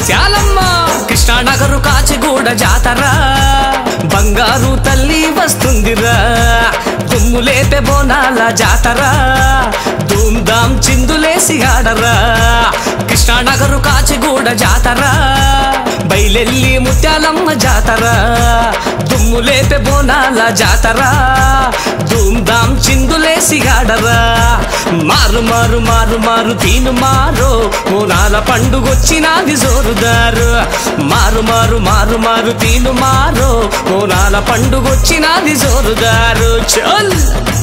ముత్యాలమ్మ కృష్ణానగరు కాచిగూడ జాతర బంగారు తల్లి వస్తుందిరా దుమ్ము లేపే బోనాల జాతర ధూమ్ధాం చిందులేసి ఆడరా కృష్ణానగరు కాచిగూడ జాతర బయలెల్లి ముత్యాలమ్మ జాతర దుమ్ము లేపే బోనాల జాతర ధూమ్ధాం చిందులేసి ఆడరా మారు మారు మారు మారు తీను మారు బోనాల పండుగొచ్చినాది జోరుదారు మారు మారు మారు మారు తీను మారు బోనాల పండుగొచ్చినాది జోరుదారు చల్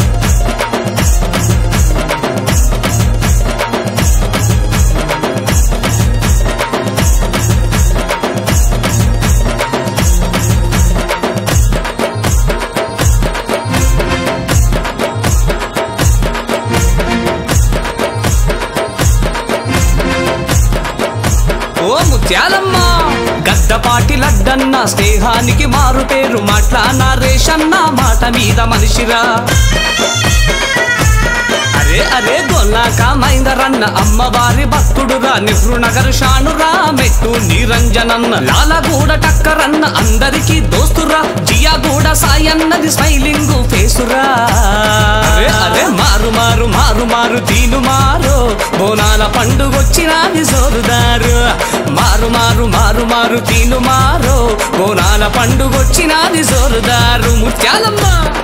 ఓ ముత్యాలమ్మ గద్దపాటి లడ్డన్న స్నేహానికి మారు పేరు మాట్లాన రేషన్న మాట మీద మనిషిరా అరే అరే గొల్లాక మైందరన్న అమ్మవారి భక్తుడురా నెహ్రూ నగర్ షానురా మెట్టు నిరంజనన్న లాలగూడ టక్కరన్న అందరికి దోస్తురా జియాగూడ సాయన్నది స్మైలింగ్ ఫేసురా అరే అరే మారు మారు మారు మారు తీను మారు బోనాల పండుగొచ్చినాది జోరుదారు మారు మారు మారు మారు తీను మారు బోనాల పండుగొచ్చినాది జోరుదారు ముత్యాలమ్మ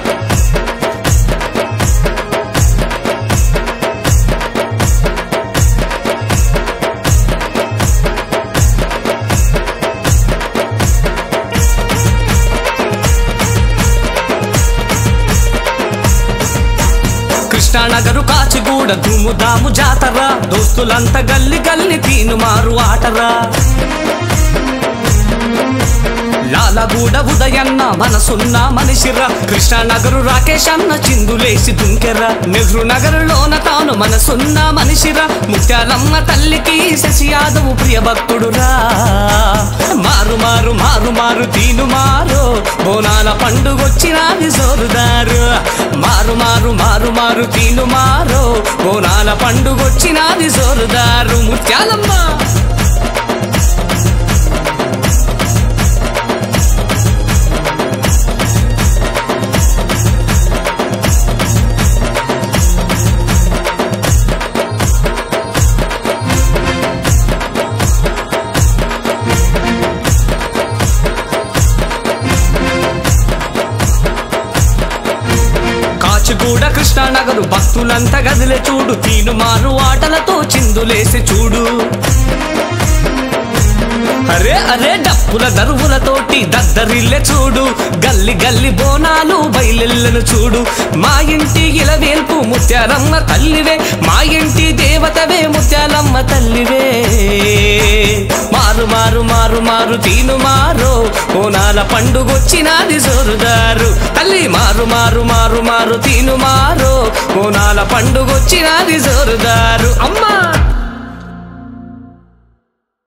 కృష్ణానగరు కాచిగూడ దుమ్ముదాము జాతర దోస్తులంతా గల్లి గల్లి తీను మారు ఆటరా లాలగూడ ఉదయన్న మనసున్న మనిషిరా కృష్ణానగరు రాకేష్ అన్న చిందులేసి దుంకెరా నెహ్రూ నగరులోన తాను మనసున్న మనిషిరా ముత్యాలమ్మ తల్లికి శశి యాదవ్ ప్రియ భక్తుడురా మారు మారు మారు మారు తీను మారు బోనాల పండుగొచ్చినాది జోరుదారు మారు మారు మారు మారు తీను మారు బోనాల పండుగొచ్చినాది జోరుదారు ముత్యాలమ్మ కాచిగూడ కృష్ణానగరు భక్తులంతా గదిలే చూడు తీను మారు ఆటలతో చిందులేసి చూడు అరే అరే డప్పుల దరువులతోటి దద్దరిల్లె చూడు గల్లి గల్లి బోనాలు బయలెల్లను చూడు మా ఇంటి ఇలవేల్పు ముత్యాలమ్మ తల్లివే మా ఇంటి దేవతవే ముత్యాలమ్మ తల్లివే మారు మారు మారు మారు తీను మారు బోనాల పండుగొచ్చినాది జోరుదారు తల్లి మారు మారు మారు మారు తీను మారు బోనాల పండుగొచ్చినాది జోరుదారు అమ్మా